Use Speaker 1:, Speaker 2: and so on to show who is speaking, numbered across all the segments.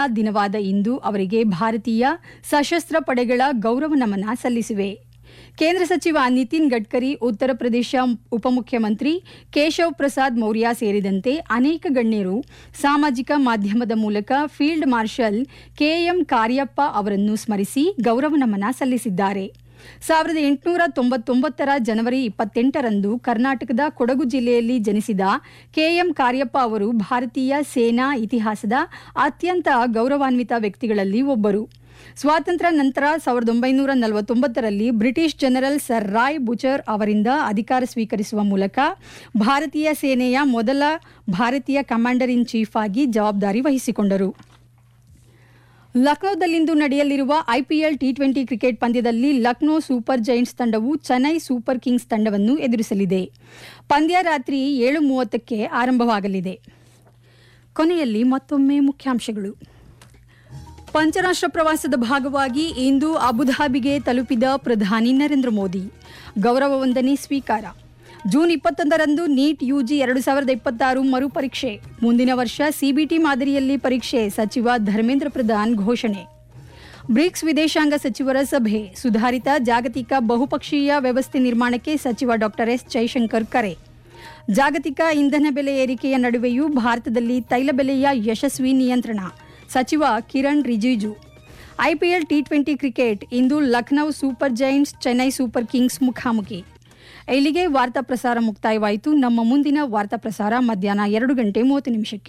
Speaker 1: ದಿನವಾದ ಇಂದು ಅವರಿಗೆ ಭಾರತೀಯ ಸಶಸ್ತ್ರ ಪಡೆಗಳ ಗೌರವ ನಮನ ಸಲ್ಲಿಸಿವೆ ಕೇಂದ್ರ ಸಚಿವ ನಿತಿನ್ ಗಡ್ಕರಿ ಉತ್ತರ ಪ್ರದೇಶ ಉಪಮುಖ್ಯಮಂತ್ರಿ ಕೇಶವ್ ಪ್ರಸಾದ್ ಮೌರ್ಯ ಸೇರಿದಂತೆ ಅನೇಕ ಗಣ್ಯರು ಸಾಮಾಜಿಕ ಮಾಧ್ಯಮದ ಮೂಲಕ ಫೀಲ್ಡ್ ಮಾರ್ಷಲ್ ಕೆಎಂ ಕಾರ್ಯಪ್ಪ ಅವರನ್ನು ಸ್ಮರಿಸಿ ಗೌರವ ನಮನ ಸಲ್ಲಿಸಿದ್ದಾರೆ ಸಾವಿರದ ಎಂಟುನೂರ ತೊಂಬತ್ತೊಂಬತ್ತರ ಜನವರಿ ಇಪ್ಪತ್ತೆಂಟರಂದು ಕರ್ನಾಟಕದ ಕೊಡಗು ಜಿಲ್ಲೆಯಲ್ಲಿ ಜನಿಸಿದ ಕೆಎಂ ಕಾರ್ಯಪ್ಪ ಅವರು ಭಾರತೀಯ ಸೇನಾ ಇತಿಹಾಸದ ಅತ್ಯಂತ ಗೌರವಾನ್ವಿತ ವ್ಯಕ್ತಿಗಳಲ್ಲಿ ಒಬ್ಬರು ಸ್ವಾತಂತ್ರ್ಯ ನಂತರ ಸಾವಿರದ ಒಂಬೈನೂರ ನಲವತ್ತೊಂಬತ್ತರಲ್ಲಿ British general sir Roy Bucher ಅವರಿಂದ ಅಧಿಕಾರ ಸ್ವೀಕರಿಸುವ ಮೂಲಕ ಭಾರತೀಯ ಸೇನೆಯ ಮೊದಲ ಭಾರತೀಯ ಕಮಾಂಡರ್ ಇನ್ ಚೀಫ್ ಆಗಿ ಜವಾಬ್ದಾರಿ ವಹಿಸಿಕೊಂಡರು ಲಕ್ನೋದಲ್ಲಿಂದು ನಡೆಯಲಿರುವ ಐಪಿಎಲ್ ಟಿ ಟ್ವೆಂಟಿ ಕ್ರಿಕೆಟ್ ಪಂದ್ಯದಲ್ಲಿ ಲಕ್ನೋ ಸೂಪರ್ ಜೈಂಟ್ಸ್ ತಂಡವು ಚೆನ್ನೈ ಸೂಪರ್ ಕಿಂಗ್ಸ್ ತಂಡವನ್ನು ಎದುರಿಸಲಿದೆ ಪಂದ್ಯ ರಾತ್ರಿ ಏಳು ಮೂವತ್ತಕ್ಕೆ ಆರಂಭವಾಗಲಿದೆ ಕೊನೆಯಲ್ಲಿ ಮತ್ತೊಮ್ಮೆ ಮುಖ್ಯಾಂಶಗಳು ಪಂಚರಾಷ್ಟ್ರ ಪ್ರವಾಸದ ಭಾಗವಾಗಿ ಇಂದು ಅಬುಧಾಬಿಗೆ ತಲುಪಿದ ಪ್ರಧಾನಿ ನರೇಂದ್ರ ಮೋದಿ ಗೌರವ ವಂದನೆ ಸ್ವೀಕಾರ ಜೂನ್ ಇಪ್ಪತ್ತೊಂದರಂದು ನೀಟ್ ಯುಜಿ ಎರಡು ಸಾವಿರದ ಇಪ್ಪತ್ತಾರು ಮರುಪರೀಕ್ಷೆ ಮುಂದಿನ ವರ್ಷ ಸಿಬಿಟಿ ಮಾದರಿಯಲ್ಲಿ ಪರೀಕ್ಷೆ ಸಚಿವ ಧರ್ಮೇಂದ್ರ ಪ್ರಧಾನ್ ಘೋಷಣೆ ಬ್ರಿಕ್ಸ್ ವಿದೇಶಾಂಗ ಸಚಿವರ ಸಭೆ ಸುಧಾರಿತ ಜಾಗತಿಕ ಬಹುಪಕ್ಷೀಯ ವ್ಯವಸ್ಥೆ ನಿರ್ಮಾಣಕ್ಕೆ ಸಚಿವ ಡಾಕ್ಟರ್ ಎಸ್ ಜೈಶಂಕರ್ ಕರೆ ಜಾಗತಿಕ ಇಂಧನ ಬೆಲೆ ಏರಿಕೆಯ ನಡುವೆಯೂ ಭಾರತದಲ್ಲಿ ತೈಲ ಬೆಲೆಯ ಯಶಸ್ವಿ ನಿಯಂತ್ರಣ ಸಚಿವ Kiran Rijiju IPL T twenty cricket ಇಂದು Lucknow super giants Chennai super kings ಮುಖಾಮುಖಿ ಇಲ್ಲಿಗೆ ವಾರ್ತಾ ಪ್ರಸಾರ ಮುಕ್ತಾಯವಾಯಿತು ನಮ್ಮ ಮುಂದಿನ ವಾರ್ತಾ ಪ್ರಸಾರ ಮಧ್ಯಾಹ್ನ ಎರಡು ಗಂಟೆ ಮೂವತ್ತು ನಿಮಿಷಕ್ಕೆ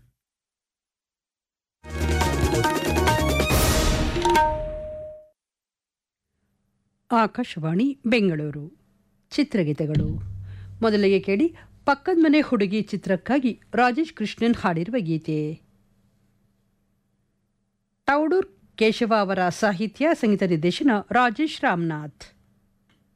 Speaker 2: ಆಕಾಶವಾಣಿ ಬೆಂಗಳೂರು ಚಿತ್ರಗೀತೆಗಳು ಮೊದಲಿಗೆ ಕೇಳಿ ಪಕ್ಕದ ಮನೆ ಹುಡುಗಿ ಚಿತ್ರಕ್ಕಾಗಿ ರಾಜೇಶ್ ಕೃಷ್ಣನ್ ಹಾಡಿರುವ ಗೀತೆ ತೌಡೂರ್ ಕೇಶವ ಅವರ ಸಾಹಿತ್ಯ ಸಂಗೀತ ನಿರ್ದೇಶನ ರಾಜೇಶ್ ರಾಮನಾಥ್